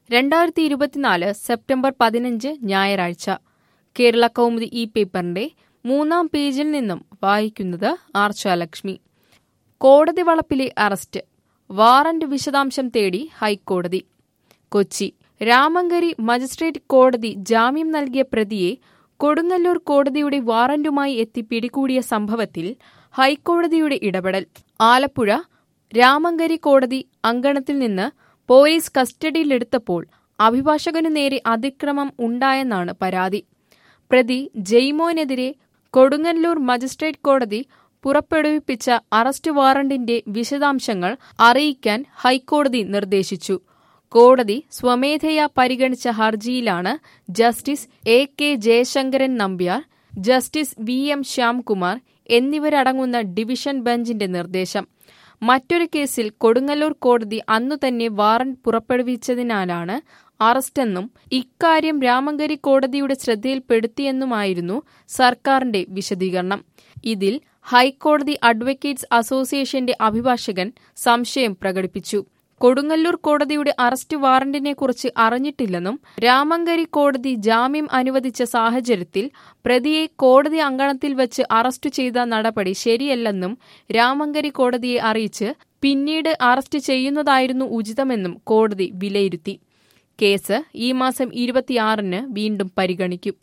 രണ്ടായിരത്തി ഇരുപത്തിനാല് സെപ്റ്റംബർ പതിനഞ്ച് ഞായറാഴ്ച കേരള കൗമുദി ഈ പേപ്പറിന്റെ മൂന്നാം പേജിൽ നിന്നും വായിക്കുന്നത് ആർച്ചാലക്ഷ്മി കോടതി വളപ്പിലെ അറസ്റ്റ് വാറന്റ് വിശദാംശം തേടി ഹൈക്കോടതി കൊച്ചി രാമങ്കരി മജിസ്ട്രേറ്റ് കോടതി ജാമ്യം നൽകിയ പ്രതിയെ കൊടുങ്ങല്ലൂർ കോടതിയുടെ വാറന്റുമായി എത്തി പിടികൂടിയ സംഭവത്തിൽ ഹൈക്കോടതിയുടെ ഇടപെടൽ ആലപ്പുഴ രാമങ്കരി കോടതി അങ്കണത്തിൽ നിന്ന് പോലീസ് കസ്റ്റഡിയിലെടുത്തപ്പോൾ അഭിഭാഷകനു നേരെ അതിക്രമം ഉണ്ടായെന്നാണ് പരാതി പ്രതി ജെയ്മോനെതിരെ കൊടുങ്ങല്ലൂർ മജിസ്ട്രേറ്റ് കോടതി പുറപ്പെടുവിപ്പിച്ച അറസ്റ്റ് വാറണ്ടിന്റെ വിശദാംശങ്ങൾ അറിയിക്കാൻ ഹൈക്കോടതി നിർദ്ദേശിച്ചു കോടതി സ്വമേധയാ പരിഗണിച്ച ഹർജിയിലാണ് justice A K Jayasankaran Nambiar justice V M Shyamkumar എന്നിവരടങ്ങുന്ന ഡിവിഷൻ ബെഞ്ചിന്റെ നിർദ്ദേശം മറ്റൊരു കേസിൽ കൊടുങ്ങല്ലൂർ കോടതി അന്നു തന്നെ വാറന്റ് പുറപ്പെടുവിച്ചതിനാലാണ് അറസ്റ്റെന്നും ഇക്കാര്യം രാമങ്കരി കോടതിയുടെ ശ്രദ്ധയിൽപ്പെടുത്തിയെന്നുമായിരുന്നു സർക്കാരിന്റെ വിശദീകരണം ഇതിൽ ഹൈക്കോടതി അഡ്വക്കേറ്റ്സ് അസോസിയേഷന്റെ അഭിഭാഷകൻ സംശയം പ്രകടിപ്പിച്ചു കൊടുങ്ങല്ലൂർ കോടതിയുടെ അറസ്റ്റ് വാറന്റിനെക്കുറിച്ച് അറിഞ്ഞിട്ടില്ലെന്നും രാമങ്കരി കോടതി ജാമ്യം അനുവദിച്ച സാഹചര്യത്തിൽ പ്രതിയെ കോടതി അങ്കണത്തിൽ വെച്ച് അറസ്റ്റ് ചെയ്ത നടപടി ശരിയല്ലെന്നും രാമങ്കരി കോടതിയെ അറിയിച്ച് പിന്നീട് അറസ്റ്റ് ചെയ്യുന്നതായിരുന്നു ഉചിതമെന്നും കോടതി വിലയിരുത്തി കേസ് ഈ മാസം ഇരുപത്തിയാറിന് വീണ്ടും പരിഗണിക്കും